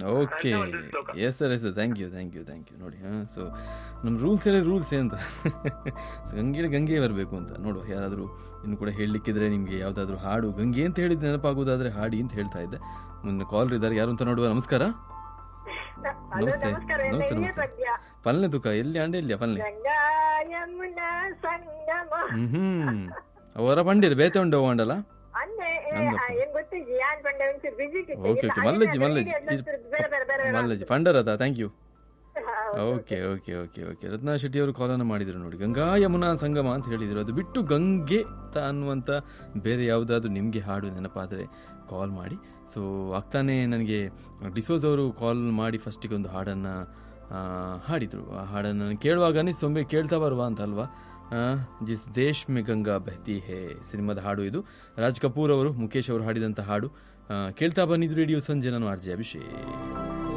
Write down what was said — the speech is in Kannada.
Okay yes sir yes sir thank you thank you thank you ನೋಡಿ ಹಾಂ ಸೊ ನಮ್ಮ ರೂಲ್ಸ್ ಹೇಳಿ ರೂಲ್ಸ್ ಅಂತ So, ಗಂಗೆ ಗಂಗೆ ಬರಬೇಕು ಅಂತ ನೋಡುವ ಯಾರಾದರೂ ಇನ್ನು ಕೂಡ ಹೇಳಲಿಕ್ಕಿದ್ರೆ ನಿಮಗೆ ಯಾವುದಾದ್ರೂ ಹಾಡು ಗಂಗೆ ಅಂತ ಹೇಳಿದ್ದು ನೆನಪಾಗೋದಾದ್ರೆ ಹಾಡಿ ಅಂತ ಹೇಳ್ತಾ ಇದ್ದೆ ಮುಂದೆ ಕಾಲ್ ಇದ್ದಾರೆ ಯಾರು ಅಂತ ನೋಡುವ ನಮಸ್ಕಾರ ಹಲೋ ನಮಸ್ತೆ ನಮಸ್ಕಾರ ನಮಸ್ತೆ ಎಣ್ಣೆ ನಮಸ್ತೆ ಪದ್ಯ ಪಲ್ಲೆ ತುಕ ಎಲ್ಲಿ ಅಂಡೆ ಇಲ್ಲಿಯಾ ಪಲ್ಲೆ ಗಂಗಾ ಯಮುನಾ ಸಂಗಮ ಹ್ಮ್ ಅವರ ಪಂಡಿರು ಬೇತೆ ಉಂಡೆ ಹೋಗಂಡಲ್ಲ ಅಂದೆ ಏ, ಅಂದಪ್ಪ. ಆ, ಏನ್ ಗೊತ್ತಿದ್ದಿ ಯಾನ್ ಬಂಡೆ ಒಂಚೂರು ಬಿಸಿ ಓಕೆ ಓಕೆ ಮಲ್ಲಜ್ಜಿ ಮಲ್ಲಜ್ಜಿ ಬೇರೆ ಬೇರೆ ಬೇರೆ ಮಲ್ಲಜ್ಜಿ ಪಂಡರತ ಥ್ಯಾಂಕ್ ಯು ಹೌದು. Okay okay okay okay Ratna Shetty ಅವರು ಕಾಲನ್ನು ಮಾಡಿದ್ರು ನೋಡಿ ಗಂಗಾ ಯಮುನಾ ಸಂಗಮ ಅಂತ ಹೇಳಿದ್ರು ಅದು ಬಿಟ್ಟು ಗಂಗೆ ತ ಅನ್ನುವಂಥ ಬೇರೆ ಯಾವುದಾದ್ರೂ ನಿಮಗೆ ಹಾಡು ನೆನಪಾದರೆ ಕಾಲ್ ಮಾಡಿ ಸೊ ಆಗ್ತಾನೆ ನನಗೆ ಡಿಸೋಸ್ ಅವರು ಕಾಲ್ ಮಾಡಿ ಫಸ್ಟಿಗೆ ಒಂದು ಹಾಡನ್ನು ಹಾಡಿದರು ಆ ಹಾಡನ್ನು ನಾನು ಕೇಳುವಾಗ ಅನಿಸ್ತು ಒಮ್ಮೆ ಕೇಳ್ತಾ ಬರುವ ಅಂತ ಅಲ್ವಾ ಆ, ಜಿಸ್ ದೇಶ್ ಮೇ ಗಂಗಾ ಬೆಹತಿ ಹೇ ಸಿನಿಮಾದ ಹಾಡು ಇದು ರಾಜ್ ಕಪೂರ್ ಅವರು ಮುಖೇಶ್ ಅವರು ಹಾಡಿದಂಥ ಹಾಡು ಆ, ಕೇಳ್ತಾ ಬಂದಿದ್ದು ರೇಡಿಯೋ ಸಂಜೆ ನಾನು ಆರ್ ಜೆ ಅಭಿಷೇಕ್